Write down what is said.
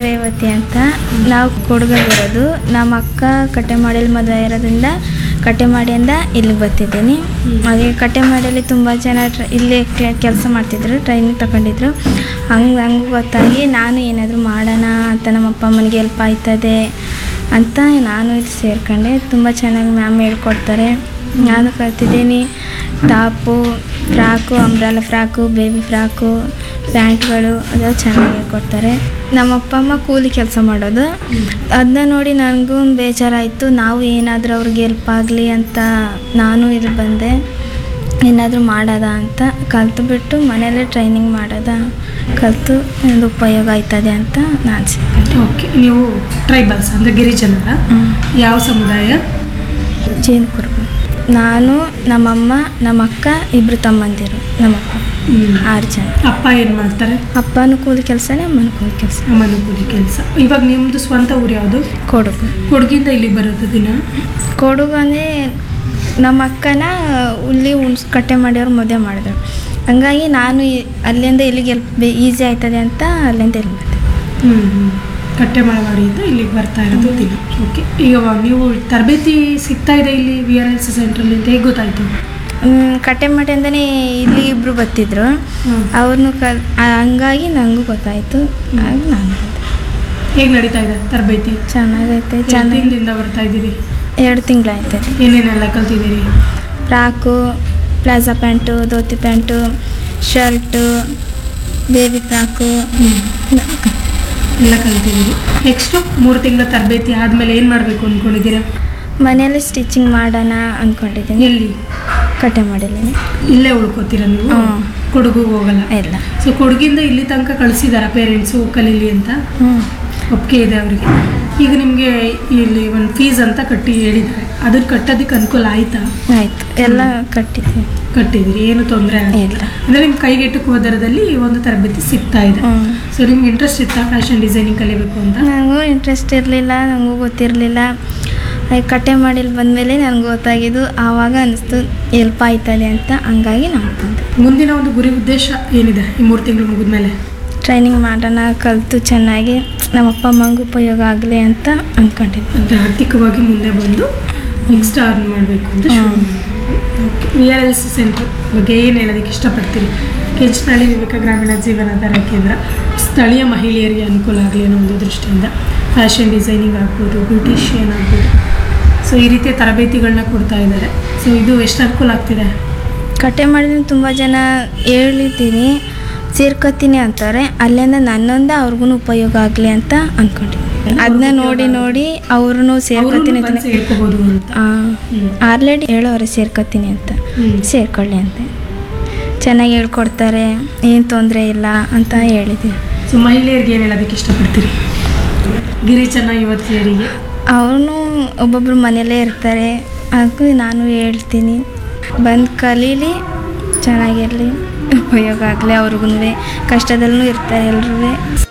ರೇವತಿ ಅಂತ ನಾವು ಕೊಡಗಲ್ಲಿರೋದು ನಮ್ಮ ಅಕ್ಕ ಕಟ್ಟೆ ಮಾಡಿಲಿ ಮದುವೆ ಇರೋದ್ರಿಂದ ಕಟ್ಟೆ ಮಾಡಿಯಿಂದ ಇಲ್ಲಿಗೆ ಬರ್ತಿದ್ದೀನಿ ಹಾಗೆ ಕಟ್ಟೆ ಮಾಡಿಯಲ್ಲಿ ತುಂಬ ಜನ ಟ್ರ ಇಲ್ಲಿ ಕೆಲಸ ಮಾಡ್ತಿದ್ರು ಟ್ರೈನಿಂಗ್ ತಗೊಂಡಿದ್ರು ಹಂಗೆ ಹಂಗೆ ಗೊತ್ತಾಗಿ ನಾನು ಏನಾದರೂ ಮಾಡೋಣ ಅಂತ ನಮ್ಮ ಅಪ್ಪ ಅಮ್ಮನಿಗೆ ಹೆಲ್ಪ್ ಆಯ್ತದೆ ಅಂತ ನಾನು ಇಲ್ಲಿ ಸೇರ್ಕೊಂಡೆ ತುಂಬ ಚೆನ್ನಾಗಿ ಮ್ಯಾಮ್ ಹೇಳ್ಕೊಡ್ತಾರೆ ನಾನು ಕಲ್ತಿದ್ದೀನಿ top frock umbrella frock baby frock ಪ್ಯಾಂಟ್ಗಳು ಅದೆಲ್ಲ ಚೆನ್ನಾಗಿ ಹೇಳ್ಕೊಡ್ತಾರೆ ನಮ್ಮ ಅಪ್ಪ ಅಮ್ಮ ಕೂಲಿ ಕೆಲಸ ಮಾಡೋದು ಅದನ್ನ ನೋಡಿ ನನಗೂ ಬೇಜಾರಾಯಿತು ನಾವು ಏನಾದರೂ ಅವ್ರಿಗೆ ಹೆಲ್ಪ್ ಆಗಲಿ ಅಂತ ನಾನು ಇಲ್ಲಿ ಬಂದೆ ಏನಾದರೂ ಮಾಡೋದ ಅಂತ ಕಲ್ತು ಬಿಟ್ಟು ಮನೇಲೇ ಟ್ರೈನಿಂಗ್ ಮಾಡೋದ ಕಲಿತು ಒಂದು ಉಪಯೋಗ ಆಯ್ತದೆ ಅಂತ ನಾನು ಸೇರ್ಕೊಂಡೆ ಓಕೆ ನೀವು ಟ್ರೈಬಲ್ಸ್ ಅಂದರೆ ಗಿರಿಜನರ ಯಾವ ಸಮುದಾಯ ಜೇನು ಕುರುಬ ನಾನು ನಮ್ಮಮ್ಮ ನಮ್ಮ ಅಕ್ಕ ಇಬ್ಬರು ತಮ್ಮಂದಿರು ನಮ್ಮಪ್ಪ ಆರು ಜನ ಅಪ್ಪ ಏನು ಮಾಡ್ತಾರೆ ಅಪ್ಪನೂ ಕೂಲಿ ಕೆಲಸನೇ ಅಮ್ಮನೂ ಕೂಲಿ ಕೆಲಸ ಅಮ್ಮನ ಕೂಲಿ ಕೆಲಸ ಇವಾಗ ನಿಮ್ಮದು ಸ್ವಂತ ಊರು ಯಾವುದು ಕೊಡುಗು ಕೊಡಗಿಂದ ಇಲ್ಲಿಗೆ ಬರೋದು ದಿನ ಕೊಡುಗು ಅಂದರೆ ನಮ್ಮ ಅಕ್ಕನ ಇಲ್ಲಿ ಉಣ್ಸ್ ಕಟ್ಟೆ ಮಾಡಿಯವ್ರು ಮದುವೆ ಮಾಡಿದ್ರು ಹಂಗಾಗಿ ನಾನು ಈ- ಅಲ್ಲಿಂದ ಇಲ್ಲಿಗೆ ಎಲ್ ಈಸಿ ಆಯ್ತದೆ ಅಂತ ಅಲ್ಲಿಂದ ಇಲ್ಲಿ ಬಂದೆ ಹ್ಞೂ ಕಟ್ಟೆ ಮಳವಾಡಿಯಿಂದ ಇಲ್ಲಿಗೆ ಬರ್ತಾ ಇರೋದು ದಿನ ಓಕೆ ಈಗ ವ- ನೀವು ತರಬೇತಿ ಸಿಗ್ತಾ ಇದೆ ಇಲ್ಲಿ ವಿ ಆರ್ ಎಲ್ ಸಿ ಸೆಂಟ್ರಲ್ಲಿ ಅಂತ ಹೇಗೆ ಗೊತ್ತಾಯಿತು ಹ್ಮ್, ಕಟ್ಟೆ ಮಾಡಿಂದನೇ ಇಲ್ಲಿ ಇಬ್ಬರು ಬರ್ತಿದ್ರು ಹ್ಮ್. ಅವ್ರನ್ನೂ ಕಲ್ ಆ- ಹಂಗಾಗಿ ನನಗೂ ಗೊತ್ತಾಯಿತು ಆಗ ನಾನು ಬಂದೆ ಹೇಗೆ ನಡೀತಾ ಇದೆ ತರಬೇತಿ ಚೆನ್ನಾಗೈತೆ ಎಷ್ಟು ಚೆನ್ನಾಗಿ ದಿನದಿಂದ ಬರ್ತಾ ಇದ್ದೀರಿ ಎರಡು ತಿಂಗಳಾಯ್ತದೆ ಏನೇನೆಲ್ಲ ಕಲ್ತಿದ್ದೀರಿ frock palazzo pant dhoti pant shirt baby frock ಎಲ್ಲ ಕಲ್ತಿದ್ದೀರಿ ನೆಕ್ಸ್ಟು ಮೂರು ತಿಂಗಳ ತರಬೇತಿ ಆದಮೇಲೆ ಏನು ಮಾಡಬೇಕು ಅಂದ್ಕೊಂಡಿದ್ದೀರಾ ಮನೆಯಲ್ಲಿ ಸ್ಟಿಚಿಂಗ್ ಮಾಡೋಣ ಅಂದ್ಕೊಂಡಿದ್ದೀನಿ ಎಲ್ಲಿ ಕಟ್ಟೆ ಮಾಡಿದ್ದೀನಿ ಇಲ್ಲೇ ಉಳ್ಕೋತೀರಾ ನೀವು ಹ್ಮ್. ಕೊಡಗು ಹೋಗಲ್ಲ ಇಲ್ಲ ಸೊ ಕೊಡಗಿಂದ ಇಲ್ಲಿ ತನಕ ಕಳಿಸಿದಾರ ಪೇರೆಂಟ್ಸು ಕಲೀಲಿ ಅಂತ ಹ್ಞೂ ಒಪ್ಪಿಗೆ ಇದೆ ಅವರಿಗೆ ಈಗ ನಿಮಗೆ ಇಲ್ಲಿ ಒಂದು ಫೀಸ್ ಅಂತ ಕಟ್ಟಿ ಹೇಳಿದ್ದಾರೆ ಅದನ್ನ ಕಟ್ಟೋದಕ್ಕೆ ಅನುಕೂಲ ಆಯ್ತಾ ಆಯಿತು ಎಲ್ಲ ಕಟ್ಟಿದ್ದೀನಿ ಕಟ್ಟಿದಿರಿ ಏನು ತೊಂದರೆ ಆಗಿಲ್ಲ ಇಲ್ಲ ಅಂದರೆ ನಿಮ್ಮ ಕೈಗೆಟುಕುವ ದರದಲ್ಲಿ ಈ ಒಂದು ತರಬೇತಿ ಸಿಗ್ತಾ ಇದೆ ಹ್ಞೂ ಸೊ ನಿಮ್ಗೆ ಇಂಟ್ರೆಸ್ಟ್ ಇತ್ತಾ ಫ್ಯಾಷನ್ ಡಿಸೈನಿಂಗ್ ಕಲಿಬೇಕು ಅಂತ ನನಗೂ ಇಂಟ್ರೆಸ್ಟ್ ಇರಲಿಲ್ಲ ನನಗೂ ಗೊತ್ತಿರಲಿಲ್ಲ ಕಟ್ಟೆ ಮಾಡಿಲ್ಲಿ ಬಂದಮೇಲೆ ನನಗೆ ಗೊತ್ತಾಗಿದ್ದು ಆವಾಗ ಅನಿಸ್ತು ಹೆಲ್ಪ್ ಆಯ್ತದೆ ಅಂತ ಹಂಗಾಗಿ ನಾನು ಬಂದೆ ಮುಂದಿನ ಒಂದು ಗುರಿ ಉದ್ದೇಶ ಏನಿದೆ ಈ ಮೂರು ತಿಂಗಳು ಮುಗಿದ್ಮೇಲೆ ಟ್ರೈನಿಂಗ್ ಮಾಡೋಣ ಕಲಿತು ಚೆನ್ನಾಗಿ ನಮ್ಮ ಅಪ್ಪ ಅಮ್ಮಂಗೂ ಉಪಯೋಗ ಆಗಲಿ ಅಂತ ಅಂದ್ಕೊಂಡಿದ್ದೆ ಅಂದರೆ ಆರ್ಥಿಕವಾಗಿ ಮುಂದೆ ಬಂದು ನೆಕ್ಸ್ಟ್ ಅರ್ನ್ ಮಾಡಬೇಕು ಅಂತ V R L C centre ಬಗ್ಗೆ ಏನು ಹೇಳೋದಕ್ಕೆ ಇಷ್ಟಪಡ್ತೀರಿ ಕೆಂಚನಹಳ್ಳಿ ವಿವೇಕ ಗ್ರಾಮೀಣ ಜೀವನಾಧಾರ ಕೇಂದ್ರ ಸ್ಥಳೀಯ ಮಹಿಳೆಯರಿಗೆ ಅನುಕೂಲ ಆಗಲಿ ಅನ್ನೋ ಒಂದು ದೃಷ್ಟಿಯಿಂದ ಫ್ಯಾಷನ್ ಡಿಸೈನಿಂಗ್ ಆಗ್ಬೋದು ಬ್ಯೂಟಿಷಿಯನ್ ಆಗ್ಬೋದು ಸೊ ಈ ರೀತಿಯ ತರಬೇತಿಗಳನ್ನ ಕೊಡ್ತಾ ಇದ್ದಾರೆ ಸೊ ಇದು ಎಷ್ಟು ಅನುಕೂಲ ಆಗ್ತಿದೆ ಕಟ್ಟೆ ಮಾಡಿದ್ರೆ ತುಂಬ ಜನ ಹೇಳಿದ್ದೀನಿ ಸೇರ್ಕೊತೀನಿ ಅಂತಾರೆ ಅಲ್ಲಿಂದ ನನ್ನೊಂದ ಅವ್ರಿಗೂ ಉಪಯೋಗ ಆಗಲಿ ಅಂತ ಅಂದ್ಕೊಂಡಿದ್ದೀನಿ ಅದನ್ನ ನೋಡಿ ನೋಡಿ ಅವ್ರೂ ಸೇರ್ಕೊತೀನಿ ಅವ್ರು ಬಂದು ಸೇರ್ಕೋಬೋದು ಅಂತ ಹ್ಮ್. ಆಲ್ರೆಡಿ ಹೇಳೋರೆ ಸೇರ್ಕೊತೀನಿ ಅಂತ ಹ್ಮ್. ಸೇರ್ಕೊಳ್ಳಿ ಅಂತ ಚೆನ್ನಾಗಿ ಹೇಳ್ಕೊಡ್ತಾರೆ ಏನು ತೊಂದರೆ ಇಲ್ಲ ಅಂತ ಹೇಳಿದ್ದೀನಿ ಸೊ ಮಹಿಳೆಯರಿಗೆ ಏನು ಹೇಳೋದಕ್ಕೆ ಇಷ್ಟಪಡ್ತೀರಿ ಗಿರಿಜನ ಯುವತಿಯರಿಗೆ ಅವನು ಒಬ್ಬೊಬ್ರು ಮನೆಯಲ್ಲೇ ಇರ್ತಾರೆ ಅದಕ್ಕೂ ನಾನು ಹೇಳ್ತೀನಿ ಬಂದು ಕಲೀಲಿ ಚೆನ್ನಾಗಿರಲಿ ಉಪಯೋಗ ಆಗಲಿ ಅವ್ರಿಗೂ ಕಷ್ಟದಲ್ಲೂ ಇರ್ತಾರೆ ಎಲ್ರೂ